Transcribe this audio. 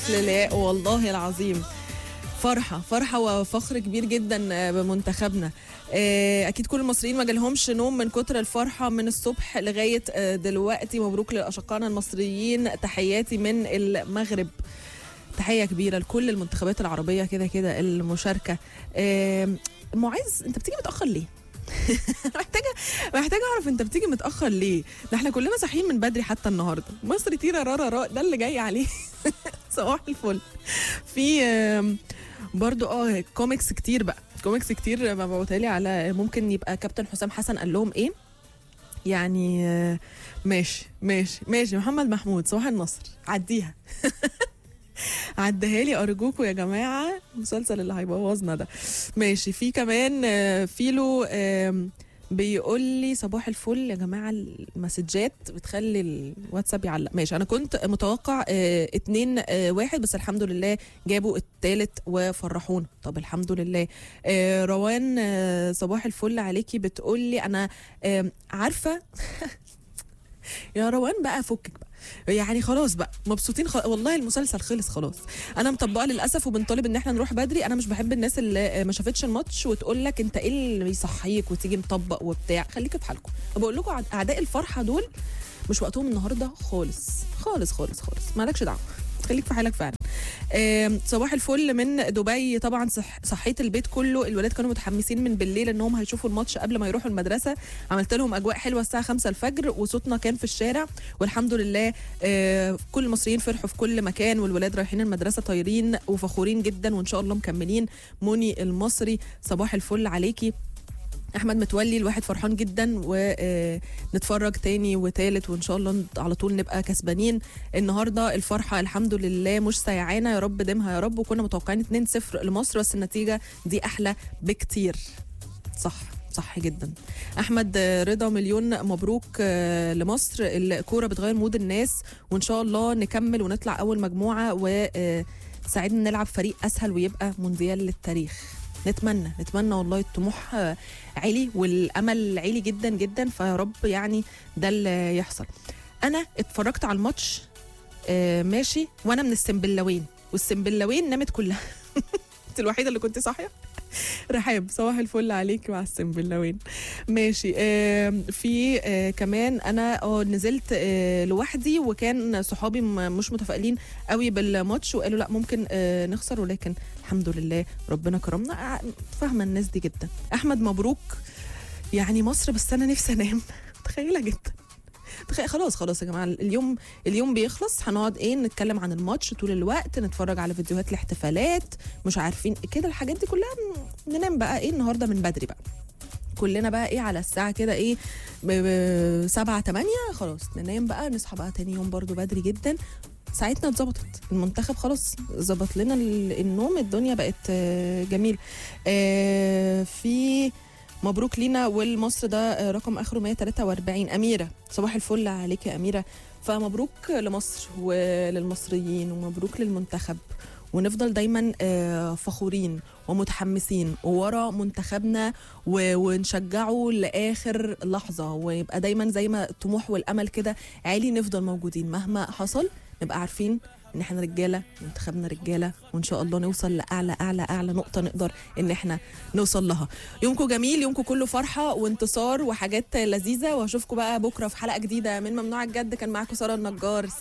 للاء والله العظيم فرحة فرحة وفخر كبير جدا بمنتخبنا آه، أكيد كل المصريين ما جالهمش نوم من كتر الفرحة من الصبح لغاية آه، دلوقتي مبروك لأشقائنا المصريين تحياتي من المغرب تحية كبيرة لكل المنتخبات العربية كده كده المشاركة آه، معز أنت بتيجي متأخر ليه؟ محتاجة محتاجة أعرف أنت بتيجي متأخر ليه؟ ده احنا كلنا صاحيين من بدري حتى النهاردة مصر تيرا رارا را ده اللي جاي عليه صباح الفل في آم، برضو اه كوميكس كتير بقى كوميكس كتير مبعوتها لي على ممكن يبقى كابتن حسام حسن قال لهم ايه يعني آه، ماشي ماشي ماشي محمد محمود صباح النصر عديها عدها لي ارجوكوا يا جماعه المسلسل اللي هيبوظنا ده ماشي في كمان آه، فيلو آم، بيقول لي صباح الفل يا جماعه المسجات بتخلي الواتساب يعلق ماشي انا كنت متوقع اه اتنين اه واحد بس الحمد لله جابوا التالت وفرحونا طب الحمد لله اه روان اه صباح الفل عليكي بتقول لي انا اه عارفه يا روان بقى فكك بقى يعني خلاص بقى مبسوطين خل... والله المسلسل خلص خلاص انا مطبقه للاسف وبنطالب ان احنا نروح بدري انا مش بحب الناس اللي ما شافتش الماتش وتقول لك انت ايه اللي بيصحيك وتيجي مطبق وبتاع خليكوا في حالكم بقول لكم عد- اعداء الفرحه دول مش وقتهم النهارده خالص خالص خالص خالص مالكش دعوه خليك في حالك فعلا آم، صباح الفل من دبي طبعا صح صحيت البيت كله الولاد كانوا متحمسين من بالليل انهم هيشوفوا الماتش قبل ما يروحوا المدرسه عملت لهم اجواء حلوه الساعه 5 الفجر وصوتنا كان في الشارع والحمد لله آه، كل المصريين فرحوا في كل مكان والولاد رايحين المدرسه طايرين وفخورين جدا وان شاء الله مكملين موني المصري صباح الفل عليكي احمد متولي الواحد فرحان جدا ونتفرج تاني وتالت وان شاء الله على طول نبقى كسبانين النهارده الفرحه الحمد لله مش سيعانه يا رب ديمها يا رب وكنا متوقعين 2-0 لمصر بس النتيجه دي احلى بكتير صح صح جدا احمد آه، رضا مليون مبروك آه، لمصر الكوره بتغير مود الناس وان شاء الله نكمل ونطلع اول مجموعه وساعدنا نلعب فريق اسهل ويبقى مونديال للتاريخ نتمنى نتمنى والله الطموح آه، عالي والامل عالي جدا جدا فيا رب يعني ده اللي يحصل انا اتفرجت على الماتش آه، ماشي وانا من السنبلاوين والسنبلاوين نامت كلها انت الوحيده اللي كنت صاحيه رحاب صباح الفل عليك مع السنبلاوين ماشي آه في آه كمان انا اه نزلت آه لوحدي وكان صحابي م- مش متفائلين قوي بالماتش وقالوا لا ممكن آه نخسر ولكن الحمد لله ربنا كرمنا آه، فاهمه الناس دي جدا احمد مبروك يعني مصر بس انا نفسي انام متخيله جدا تخيل خلاص خلاص يا جماعه اليوم اليوم بيخلص هنقعد ايه نتكلم عن الماتش طول الوقت نتفرج على فيديوهات الاحتفالات مش عارفين كده الحاجات دي كلها ن- ننام بقى ايه النهارده من بدري بقى كلنا بقى ايه على الساعه كده ايه ب- ب- سبعة تمانية خلاص ننام بقى نصحى بقى تاني يوم برضو بدري جدا ساعتنا اتظبطت المنتخب خلاص ظبط لنا ال- النوم الدنيا بقت آه، جميل آه، في مبروك لينا والمصر ده آه، رقم اخره 143 اميره صباح الفل عليك يا اميره فمبروك لمصر وللمصريين ومبروك للمنتخب ونفضل دايما آه، فخورين ومتحمسين ورا منتخبنا و- ونشجعه لاخر لحظه ويبقى دايما زي ما الطموح والامل كده عالي نفضل موجودين مهما حصل نبقى عارفين ان احنا رجاله منتخبنا رجاله وان شاء الله نوصل لاعلى اعلى اعلى نقطه نقدر ان احنا نوصل لها يومكم جميل يومكم كله فرحه وانتصار وحاجات لذيذه واشوفكم بقى بكره في حلقه جديده من ممنوع الجد كان معاكم ساره النجار